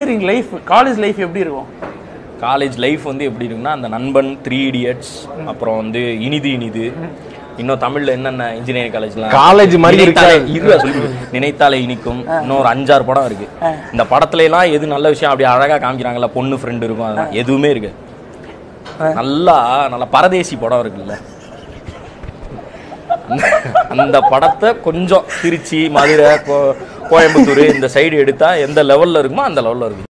Engineering life college life எப்படி இருக்கும் college life வந்து எப்படி இருக்குன்னா அந்த நண்பன் த்ரீ இடியட்ஸ் அப்புறம் வந்து இனிது இனிது இன்னும் தமிழ்ல என்னென்ன இன்ஜினியரிங் காலேஜ்லாம் College மாதிரி நினைத்தாலே இருக்கா? இருடா சொல்லி நினைத்தாலே இனிக்கும் இன்னொரு அஞ்சாறு படம் இருக்கு இந்த படத்துல எல்லாம் எது நல்ல விஷயம் அப்படி அழகா காமிக்கிறாங்கல்ல பொண்ணு ஃப்ரெண்டு இருக்கும் அதெல்லாம் எதுவுமே இருக்கு நல்லா நல்ல பரதேசி படம் இருக்குல்ல அந்த படத்தை கொஞ்சம் திருச்சி மதுரை கோ- கோயம்புத்தூர் இந்த சைடு எடுத்தா எந்த லெவல்ல இருக்குமோ அந்த லெவல்ல இருக்கும்